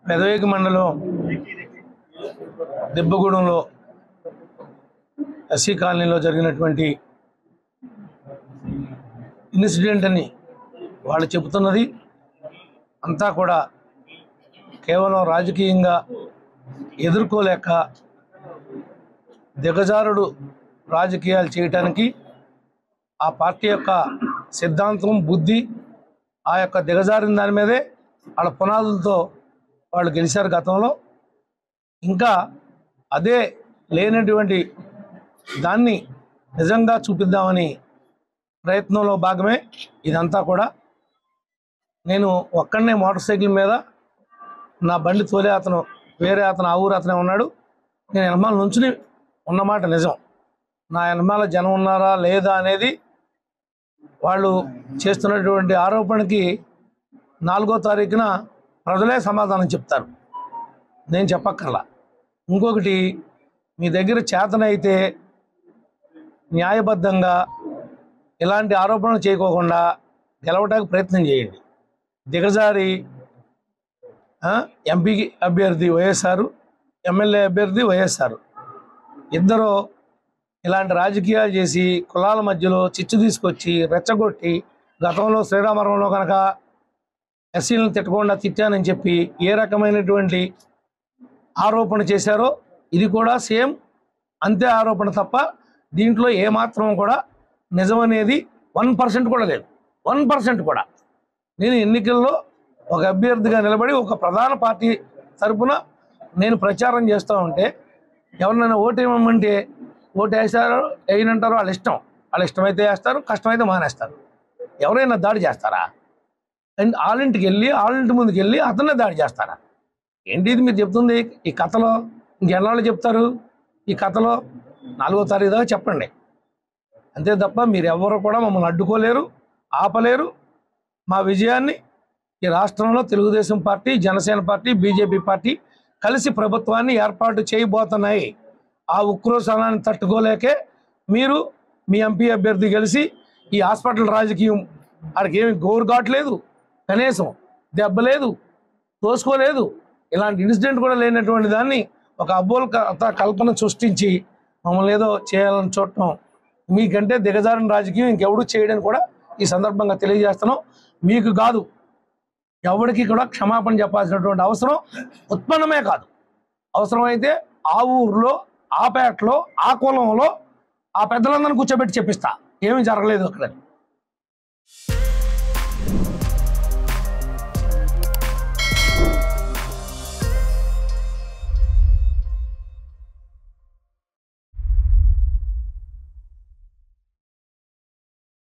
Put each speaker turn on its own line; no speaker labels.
పెదవేగి మండలం దెబ్బగూడెంలో ఎస్సీ కాలనీలో జరిగినటువంటి ఇన్సిడెంట్ అని వాళ్ళు చెబుతున్నది అంతా కూడా కేవలం రాజకీయంగా ఎదుర్కోలేక దిగజారుడు రాజకీయాలు చేయటానికి ఆ పార్టీ యొక్క సిద్ధాంతం బుద్ధి ఆ యొక్క దిగజారిన దాని మీదే వాళ్ళ పునాదులతో వాళ్ళు గెలిచారు గతంలో ఇంకా అదే లేనటువంటి దాన్ని నిజంగా చూపిద్దామని ప్రయత్నంలో భాగమే ఇదంతా కూడా నేను ఒక్కడనే మోటార్ సైకిల్ మీద నా బండి తోలే అతను వేరే అతను ఆ ఊరు అతనే ఉన్నాడు నేను ఎనమాల నుంచుని ఉన్నమాట నిజం నా ఎనమాల జనం ఉన్నారా లేదా అనేది వాళ్ళు చేస్తున్నటువంటి ఆరోపణకి నాలుగో తారీఖున ప్రజలే సమాధానం చెప్తారు నేను చెప్పక్కర్లా ఇంకొకటి మీ దగ్గర చేతనైతే న్యాయబద్ధంగా ఇలాంటి ఆరోపణలు చేయకోకుండా గెలవడానికి ప్రయత్నం చేయండి దిగజారి ఆ, ఎంపీ అభ్యర్థి వైఎస్ఆర్ ఎమ్మెల్యే అభ్యర్థి వైఎస్ఆర్ ఇద్దరు ఇలాంటి రాజకీయాలు చేసి కులాల మధ్యలో చిచ్చు తీసుకొచ్చి రెచ్చగొట్టి గతంలో శ్రీరామవరంలో కనుక ఎస్సీలను తిట్టకుండా తిట్టానని చెప్పి ఏ రకమైనటువంటి ఆరోపణ చేశారో ఇది కూడా సేమ్ అంతే ఆరోపణ తప్ప దీంట్లో ఏమాత్రం కూడా నిజం అనేది వన్ పర్సెంట్ కూడా లేదు వన్ పర్సెంట్ కూడా నేను ఎన్నికల్లో ఒక అభ్యర్థిగా నిలబడి ఒక ప్రధాన పార్టీ తరపున నేను ప్రచారం చేస్తూ ఉంటే ఎవరినైనా ఓటు ఇవ్వమంటే ఓటు వేస్తారు వేయనంటారు వాళ్ళ ఇష్టం వాళ్ళ ఇష్టమైతే వేస్తారు కష్టమైతే మానేస్తారు ఎవరైనా దాడి చేస్తారా అండ్ వాళ్ళింటికి వెళ్ళి వాళ్ళింటి ముందుకు వెళ్ళి అతన్నే దాడి చేస్తారా ఏంటి ఇది మీరు చెప్తుంది ఈ కథలో ఇంకెన్నాళ్ళు చెప్తారు ఈ కథలో నాలుగో తారీఖు దాకా చెప్పండి అంతే తప్ప మీరు ఎవరు కూడా మమ్మల్ని అడ్డుకోలేరు ఆపలేరు మా విజయాన్ని ఈ రాష్ట్రంలో Telugu Desam party Janasena party BJP party కలిసి ప్రభుత్వాన్ని ఏర్పాటు చేయబోతున్నాయి ఆ ఉక్రోశనాన్ని తట్టుకోలేకే మీరు మీ ఎంపీ అభ్యర్థి కలిసి ఈ హాస్పిటల్ రాజకీయం ఆడికి ఏమి గోరు కావట్లేదు కనీసం దెబ్బ లేదు తోసుకోలేదు ఇలాంటి ఇన్సిడెంట్ కూడా లేనటువంటి దాన్ని ఒక అబ్బోల్ కథ కల్పన సృష్టించి మమ్మల్ని ఏదో చేయాలని చూడటం మీకంటే దిగజారిన రాజకీయం ఇంకెవడు చేయడని కూడా ఈ సందర్భంగా తెలియజేస్తున్నాం మీకు కాదు ఎవరికి కూడా క్షమాపణ చెప్పాల్సినటువంటి అవసరం ఉత్పన్నమే కాదు అవసరమైతే ఆ ఊర్లో ఆ పేటలో ఆ కులంలో ఆ పెద్దలందరిని కూర్చోబెట్టి చెప్పిస్తా ఏమీ జరగలేదు అక్కడ